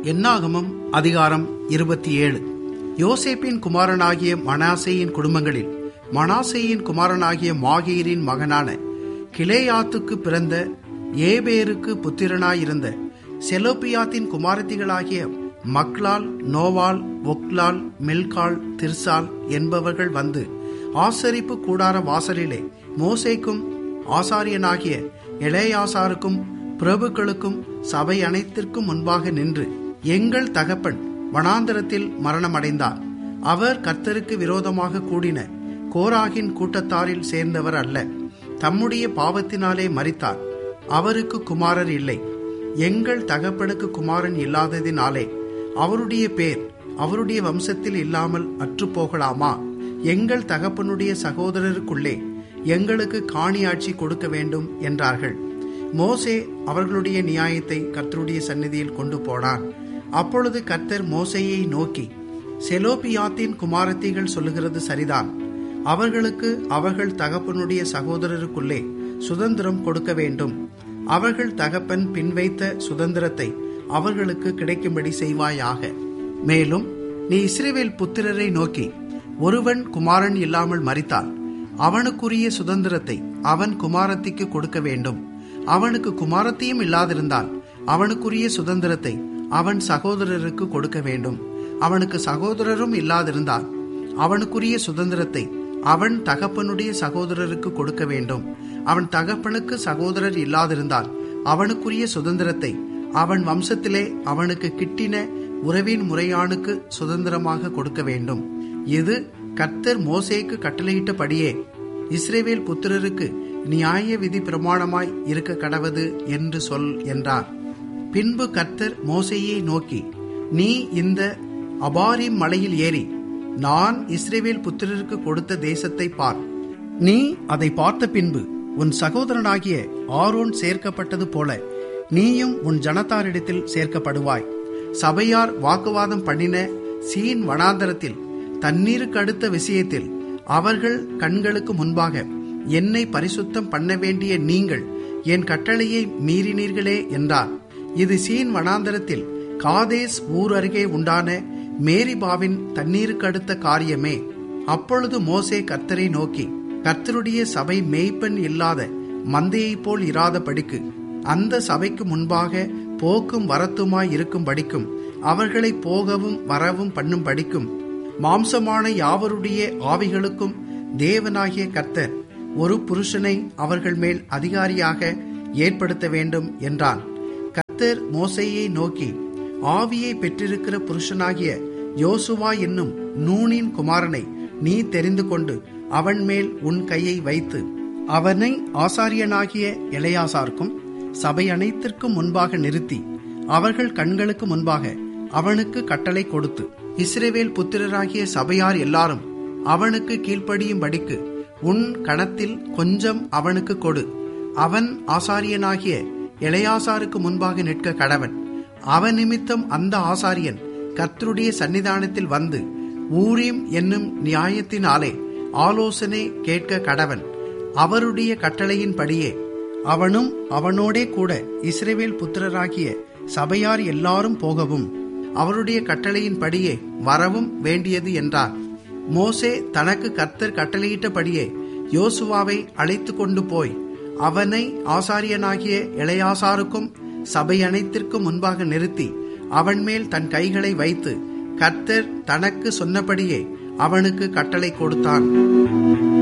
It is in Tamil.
என்னாகமம் அதிகாரம் இருபத்தி ஏழு யோசேப்பின் குமாரனாகிய மனாசேயின் குடும்பங்களில் மனாசேயின் குமாரனாகிய மாகீரின் மகனான கிளேயாத்துக்கு பிறந்த ஏபேருக்கு புத்திரனாயிருந்த செலோப்பியாத்தின் குமாரத்திகளாகிய மக்லால் நோவால் ஒக்லால் மில்கால் திர்சால் என்பவர்கள் வந்து ஆசரிப்பு கூடார வாசலிலே மோசேக்கும் ஆசாரியனாகிய இளையாசாருக்கும் பிரபுக்களுக்கும் சபை அனைத்திற்கும் முன்பாக நின்று எங்கள் தகப்பன் வனாந்தரத்தில் மரணமடைந்தார் அவர் கர்த்தருக்கு விரோதமாக கூடின கோராகின் கூட்டத்தாரில் சேர்ந்தவர் அல்ல தம்முடைய பாவத்தினாலே மரித்தார் அவருக்கு குமாரர் இல்லை எங்கள் தகப்பனுக்கு குமாரன் இல்லாததினாலே அவருடைய பேர் அவருடைய வம்சத்தில் இல்லாமல் அற்றுப்போகலாமா எங்கள் தகப்பனுடைய சகோதரருக்குள்ளே எங்களுக்கு காணியாட்சி கொடுக்க வேண்டும் என்றார்கள் மோசே அவர்களுடைய நியாயத்தை கர்த்தருடைய சந்நிதியில் கொண்டு போனான் அப்பொழுது கர்த்தர் மோசையை நோக்கி செலோபியாத்தின் குமாரத்திகள் சொல்லுகிறது சரிதான் அவர்களுக்கு அவர்கள் தகப்பனுடைய சகோதரருக்குள்ளே சுதந்திரம் கொடுக்க வேண்டும் அவர்கள் தகப்பன் பின்வைத்த சுதந்திரத்தை அவர்களுக்கு கிடைக்கும்படி செய்வாயாக மேலும் நீ இஸ்ரேவேல் புத்திரரை நோக்கி ஒருவன் குமாரன் இல்லாமல் மறித்தால் அவனுக்குரிய சுதந்திரத்தை அவன் குமாரத்திக்கு கொடுக்க வேண்டும் அவனுக்கு குமாரத்தையும் இல்லாதிருந்தால் அவனுக்குரிய சுதந்திரத்தை அவன் சகோதரருக்கு கொடுக்க வேண்டும் அவனுக்கு சகோதரரும் இல்லாதிருந்தால் அவனுக்குரிய சுதந்திரத்தை அவன் தகப்பனுடைய சகோதரருக்கு கொடுக்க வேண்டும் அவன் தகப்பனுக்கு சகோதரர் இல்லாதிருந்தால் அவனுக்குரிய சுதந்திரத்தை அவன் வம்சத்திலே அவனுக்கு கிட்டின உறவின் முறையானுக்கு சுதந்திரமாக கொடுக்க வேண்டும் இது கர்த்தர் மோசேக்கு கட்டளையிட்டபடியே இஸ்ரேவேல் புத்திரருக்கு நியாய விதி பிரமாணமாய் இருக்க கடவது என்று சொல் என்றார் பின்பு கர்த்தர் மோசையை நோக்கி நீ இந்த அபாரிம் மலையில் ஏறி நான் இஸ்ரேவேல் புத்திரருக்கு கொடுத்த தேசத்தை பார் நீ அதை பார்த்த பின்பு உன் சகோதரனாகிய ஆரோன் சேர்க்கப்பட்டது போல நீயும் உன் ஜனத்தாரிடத்தில் சேர்க்கப்படுவாய் சபையார் வாக்குவாதம் பண்ணின சீன் வனாந்தரத்தில் தண்ணீருக்கு அடுத்த விஷயத்தில் அவர்கள் கண்களுக்கு முன்பாக என்னை பரிசுத்தம் பண்ண வேண்டிய நீங்கள் என் கட்டளையை மீறினீர்களே என்றார் இது சீன் வனாந்தரத்தில் காதேஸ் ஊர் அருகே உண்டான மேரிபாவின் தண்ணீருக்கு அடுத்த காரியமே அப்பொழுது மோசே கர்த்தரை நோக்கி கர்த்தருடைய சபை மேய்ப்பன் இல்லாத மந்தையைப் போல் இராதபடிக்கு அந்த சபைக்கு முன்பாக போக்கும் வரத்துமாய் இருக்கும் படிக்கும் அவர்களை போகவும் வரவும் பண்ணும் படிக்கும் மாம்சமான யாவருடைய ஆவிகளுக்கும் தேவனாகிய கர்த்தர் ஒரு புருஷனை அவர்கள் மேல் அதிகாரியாக ஏற்படுத்த வேண்டும் என்றான் கர்த்தர் மோசையை நோக்கி ஆவியை பெற்றிருக்கிற புருஷனாகிய யோசுவா என்னும் நூனின் குமாரனை நீ தெரிந்து கொண்டு அவன் மேல் உன் கையை வைத்து அவனை ஆசாரியனாகிய இளையாசார்க்கும் சபை அனைத்திற்கும் முன்பாக நிறுத்தி அவர்கள் கண்களுக்கு முன்பாக அவனுக்கு கட்டளை கொடுத்து இஸ்ரேவேல் புத்திரராகிய சபையார் எல்லாரும் அவனுக்கு கீழ்ப்படியும்படிக்கு உன் கணத்தில் கொஞ்சம் அவனுக்கு கொடு அவன் ஆசாரியனாகிய இளையாசாருக்கு முன்பாக நிற்க கடவன் அவன் நிமித்தம் அந்த ஆசாரியன் கர்த்தருடைய சன்னிதானத்தில் வந்து ஊரீம் என்னும் நியாயத்தினாலே ஆலோசனை கேட்க கடவன் அவருடைய கட்டளையின்படியே அவனும் அவனோடே கூட இஸ்ரேவேல் புத்திரராகிய சபையார் எல்லாரும் போகவும் அவருடைய கட்டளையின்படியே வரவும் வேண்டியது என்றார் மோசே தனக்கு கர்த்தர் கட்டளையிட்டபடியே யோசுவாவை அழைத்து கொண்டு போய் அவனை ஆசாரியனாகிய இளையாசாருக்கும் சபை அனைத்திற்கும் முன்பாக நிறுத்தி அவன் மேல் தன் கைகளை வைத்து கர்த்தர் தனக்கு சொன்னபடியே அவனுக்கு கட்டளை கொடுத்தான்